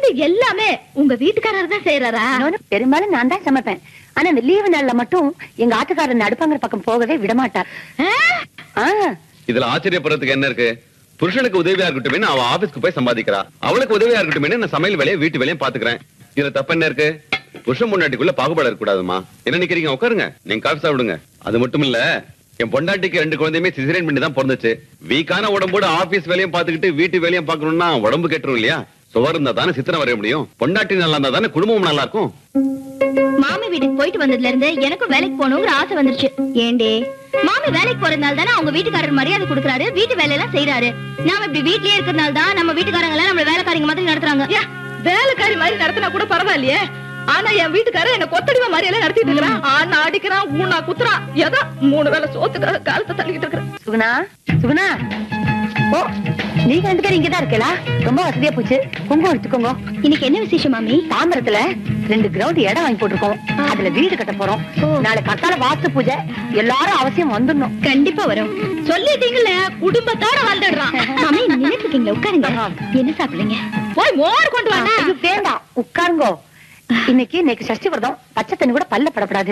இருந்து எல்லாமே உங்க வீட்டுக்காரர் தான் செய்யறாரா நானும் பெரும்பாலும் நான் தான் சமைப்பேன் ஆனா இந்த லீவு நாள்ல மட்டும் எங்க ஆத்துக்காரர் அடுப்பாங்கிற பக்கம் போகவே விட மாட்டார் ஆ, இதுல ஆச்சரியப்படுறதுக்கு என்ன இருக்கு புருஷனுக்கு உதவியா இருக்கட்டும் அவ ஆபீஸ்க்கு போய் சம்பாதிக்கிறா அவளுக்கு உதவியா இருக்கட்டும் நான் சமையல் வேலையை வீட்டு வேலையும் பாத்துக்கிறேன் இதுல தப்பு என்ன இருக்கு புருஷன் பொண்டாட்டிக்குள்ள பாகுபாடு இருக்கக்கூடாதுமா என்ன நிக்கிறீங்க உட்காருங்க நீங்க காஃபி சாப்பிடுங்க அது மட்டும் இல்ல என் பொண்டாட்டிக்கு ரெண்டு குழந்தையுமே சிசரியன் பண்ணி தான் பிறந்துச்சு வீக்கான உடம்போட ஆபீஸ் வேலையும் பாத்துக்கிட்டு வீட்டு வேலையும் பாக்கணும்னா உடம்பு கெட்டுரும் இல்லையா சுவர் இருந்தா தானே சித்திரம் வரைய முடியும் பொண்டாட்டி நல்லா இருந்தா தானே குடும்பம் நல்லா இருக்கும் மாமி வீட்டுக்கு போயிட்டு வந்ததுல இருந்து எனக்கும் வேலைக்கு போகணுங்கிற ஆசை வந்துருச்சு ஏண்டே மாமி வேலைக்கு போறதுனால தானே அவங்க வீட்டுக்காரர் மரியாதை கொடுக்கறாரு வீட்டு வேலையெல்லாம் செய்யறாரு நாம இப்படி வீட்லயே இருக்கிறதுனால தான் நம்ம வீட்டுக்காரங்க எல்லாம் நம்மள வேலைக்காரங்க மாதிரி நடத்துறாங்க வேலைக்காரி மாதிரி நடத்தினா கூட பரவாயில்லையே ஆனா என் வீட்டுக்காரர் என்ன கொத்தடிமை மாதிரி எல்லாம் நடத்திட்டு இருக்கிறான் ஆனா அடிக்கிறான் ஊனா குத்துறான் ஏதோ மூணு வேளை சோத்துக்காக காலத்தை தள்ளிக்கிட்டு இருக்கிறேன் சுகுணா சுகுணா ஓ நீங்க ரெண்டு பேரும் இங்கதான் இருக்கலா ரொம்ப வசதியா போச்சு குங்குமம் எடுத்துக்கோங்க இன்னைக்கு என்ன விசேஷம் மாமி தாம்பரத்துல ரெண்டு கிரவுண்ட் இடம் வாங்கி போட்டிருக்கோம் அதுல வீடு கட்ட போறோம் நாளைக்கு கத்தால வாஸ்து பூஜை எல்லாரும் அவசியம் வந்துடணும் கண்டிப்பா வரும் சொல்லிட்டீங்கல்ல குடும்பத்தோட வந்துடுறான் மாமி நினைச்சுக்கீங்களா உட்காருங்க என்ன சாப்பிடுறீங்க போய் மோர் கொண்டு வாங்க ஐயோ, வேண்டாம் உட்காருங்கோ இன்னைக்கு இன்னைக்கு சஷ்டி விரதம் பச்சை தண்ணி கூட பல்ல படப்படாது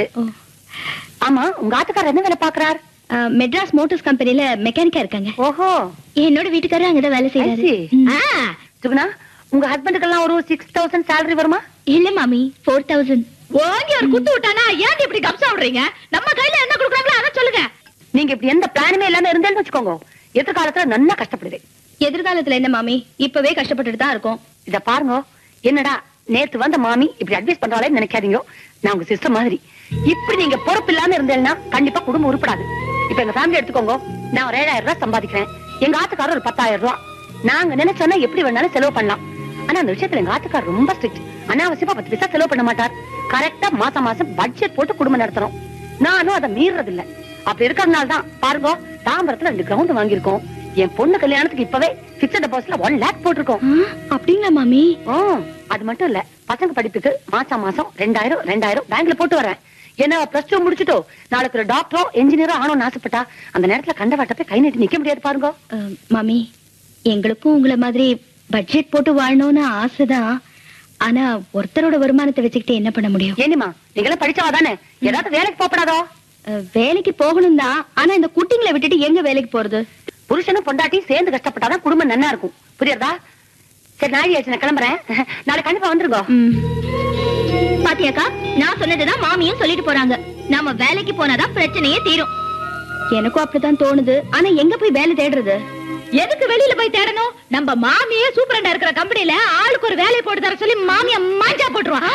ஆமா உங்க ஆத்துக்காரர் என்ன வேலை பாக்குறார் மெட்ராஸ் மோட்டார்ஸ் கம்பெனில மெக்கானிக்கா இருக்காங்க ஓஹோ என்னோட வீட்டுக்காரர் அங்கதான் வேலை செய்யறாரு I see. ம். ஆ, சுகுணா உங்க ஹஸ்பண்டுக்கெல்லாம் ஒரு சிக்ஸ் தௌசண்ட் salary வருமா இல்ல மாமி ஃபோர் தௌசண்ட் ஓங்கி ஒரு குத்து விட்டானா ஏன் இப்படி கம்சா விடுறீங்க நம்ம கையில என்ன கொடுக்குறாங்களோ அதை சொல்லுங்க நீங்க இப்படி எந்த பிளானுமே இல்லாம இருந்தேன்னு வச்சுக்கோங்க எதிர்காலத்துல நல்லா கஷ்டப்படுது எதிர்காலத்துல என்ன மாமி இப்பவே கஷ்டப்பட்டுட்டு தான் இருக்கோம் இத பாருங்க என்னடா நேத்து வந்த மாமி இப்படி அட்வைஸ் பண்றாளேன்னு நினைக்காதீங்க நான் உங்க சிஸ்டர் மாதிரி இப்படி நீங்க பொறுப்பு இல்லாம இருந்தேன்னா கண்டிப்பா குடும்பம் உருப்படாது இப்ப எங்க ஃபேமிலி எடுத்துக்கோங்க நான் ஒரு ஏழாயிரம் ரூபாய் சம்பாதிக்கிறேன் எங்க ஆத்துக்காரர் ஒரு பத்தாயிரம் ரூபாய் நாங்க நினைச்சோன்னா எப்படி வேணாலும் செலவு பண்ணலாம் ஆனா அந்த விஷயத்துல எங்க ஆத்துக்காரர் ரொம்ப ஸ்ட்ரிக்ட் அனாவசியமா பத்து பைசா செலவு பண்ண மாட்டார் கரெக்டா மாசம் மாசம் பட்ஜெட் போட்டு குடும்பம் நடத்துறோம் நானும் அதை மீறது இல்ல அப்படி இருக்கிறதுனால தான் பாருங்க தாம்பரத்துல ரெண்டு கிரவுண்ட் வாங்கியிருக்கோம் என் பொண்ணு கல்யாணத்துக்கு இப்பவே பிக்சட் டெபாசிட்ல ஒன் லேக் போட்டிருக்கோம் அப்படிங்களா மாமி ஓ அது மட்டும் இல்ல பசங்க படிப்புக்கு மாசம் மாசம் ரெண்டாயிரம் ரெண்டாயிரம் பேங்க்ல போட்டு வரேன் ஏன்னா பிளஸ் டூ முடிச்சுட்டோ நாளைக்கு ஒரு டாக்டரோ என்ஜினியரோ ஆனோம்னு ஆசைப்பட்டா அந்த நேரத்துல கண்ட வாட்ட போய் கை நீட்டி நிக்க முடியாது பாருங்க அஹ், மாமி எங்களுக்கும் உங்களை மாதிரி பட்ஜெட் போட்டு வாழணும்னு ஆசைதான் ஆனா ஒருத்தரோட வருமானத்தை வச்சுக்கிட்டு என்ன பண்ண முடியும் ஏனிமா நீங்களும் படிச்சவா தானே ஏதாவது வேலைக்கு போகப்படாதோ அஹ், வேலைக்கு போகணும் தான் ஆனா இந்த குட்டிங்களை விட்டுட்டு எங்க வேலைக்கு போறது புருஷனும் பொண்டாட்டியும் சேர்ந்து கஷ்டப்பட்டாதான் குடும்பம் நன்னா இருக்கும் புரியுறதா சரி நாளை ஆச்சு நான் கிளம்புறேன் நாளைக்கு கண்டிப்பா வந்துருங்க ம். பாத்தியாக்கா நான் சொன்னதுதான் மாமியும் சொல்லிட்டு போறாங்க நாம வேலைக்கு போனாதான் பிரச்சனையே தீரும் எனக்கும் அப்படிதான் தோணுது ஆனா எங்க போய் வேலை தேடுறது எதுக்கு வெளியில போய் தேடணும் நம்ம மாமியே சூப்பரண்டா இருக்கிற கம்பெனில ஆளுக்கு ஒரு வேலையை போட்டு தர சொல்லி மாமிய மாஞ்சா போட்டுருவான்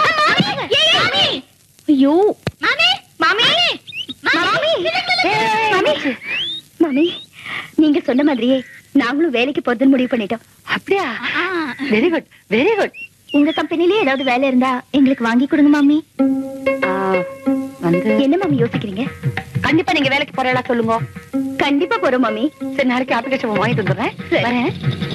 ஐயோ மாமி மாமி மாமி மாமி மாமி நீங்க சொன்ன மாதிரியே நாங்களும் வேலைக்கு போறதுன்னு முடிவு பண்ணிட்டோம் அப்படியா வெரி குட் வெரி குட் உங்க கம்பெனிலே ஏதாவது வேலை இருந்தா எங்களுக்கு வாங்கி கொடுங்க மாமி வந்து என்ன மாமி யோசிக்கிறீங்க கண்டிப்பா நீங்க வேலைக்கு போறீங்களா சொல்லுங்க கண்டிப்பா போறோம் மாமி சரி நாளைக்கு அப்ளிகேஷன் வாங்கிட்டு வந்துடுறேன் சரி. வரேன்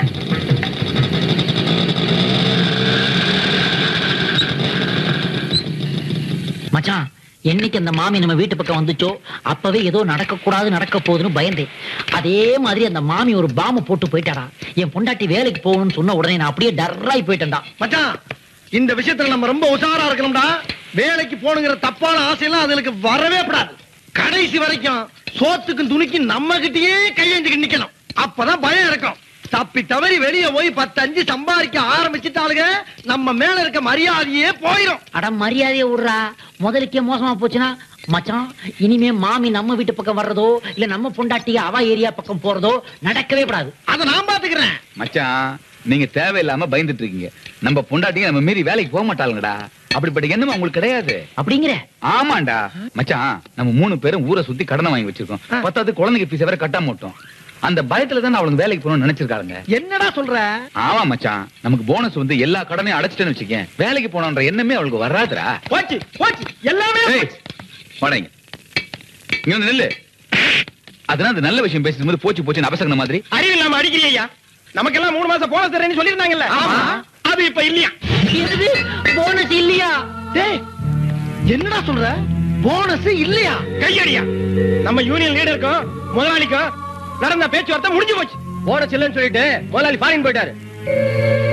மச்சான் என்னைக்கு அந்த மாமி நம்ம வீட்டு பக்கம் வந்துச்சோ அப்பவே ஏதோ நடக்க கூடாது நடக்க போகுதுன்னு பயந்தேன் அதே மாதிரி அந்த மாமி ஒரு பாம்பு போட்டு போயிட்டாடா என் பொண்டாட்டி வேலைக்கு போகணும்னு சொன்ன உடனே நான் அப்படியே டர்ராய் போயிட்டேன்டா மச்சான் இந்த விஷயத்துல நம்ம ரொம்ப உஷாரா இருக்கணும்டா வேலைக்கு போகணுங்கிற தப்பான ஆசையெல்லாம் அதுக்கு வரவே கூடாது கடைசி வரைக்கும் சோத்துக்கும் துணிக்கும் நம்ம கிட்டயே கையெழுந்துக்கு நிக்கணும் அப்பதான் பயம் இருக்கும் தப்பி தவறி வெளிய போய் பத்து அஞ்சு சம்பாதிக்க ஆரம்பிச்சுட்டாளுங்க நம்ம மேல இருக்க மரியாதையே போயிரும் அட மரியாதையை விடுறா முதலுக்கே மோசமா போச்சுன்னா மச்சான் இனிமே மாமி நம்ம வீட்டு பக்கம் வர்றதோ இல்ல நம்ம பொண்டாட்டி அவ ஏரியா பக்கம் போறதோ நடக்கவே கூடாது அத நான் பாத்துக்கிறேன் மச்சான் நீங்க தேவையில்லாம பயந்துட்டு இருக்கீங்க நம்ம பொண்டாட்டிங்க நம்ம மீறி வேலைக்கு போக மாட்டாளுங்கடா அப்படிப்பட்ட எண்ணம் உங்களுக்கு கிடையாது அப்படிங்கிற ஆமாண்டா மச்சான் நம்ம மூணு பேரும் ஊரை சுத்தி கடனை வாங்கி வச்சிருக்கோம் பத்தாவது குழந்தைங்க பீஸ் வேற கட்டாம விட்டோம் அந்த பயத்துல தான் அவளுக்கு வேலைக்கு போகணும்னு நினைச்சிருக்காங்க என்னடா சொல்ற ஆமா மச்சான் நமக்கு போனஸ் வந்து எல்லா கடனையும் அடைச்சிட்டேன்னு வச்சுக்கேன் வேலைக்கு போனோன்ற எண்ணமே அவளுக்கு வராதுடா போச்சு போச்சு எல்லாமே ஏய், போச்சு. வாடா இங்க. இங்க வந்து நில்லு அதனால அந்த நல்ல விஷயம் பேசும்போது போச்சு போச்சு அபசகன மாதிரி அறிவு இல்லாம அடிக்கிறியா நமக்கெல்லாம் மூணு மாசம் போனஸ் தரேன்னு சொல்லிருந்தாங்கல்ல அது இப்ப இல்லையா போனஸ் இல்லையா டேய் என்னடா சொல்ற போனஸ் இல்லையா கையடியா நம்ம யூனியன் லீடருக்கும் முதலாளிக்கும் நடந்த பேச்சுவார்த்தை முடிஞ்சு போச்சு போனஸ் இல்லைன்னு சொல்லிட்டு முதலாளி ஃபாரின் போயிட்டாரு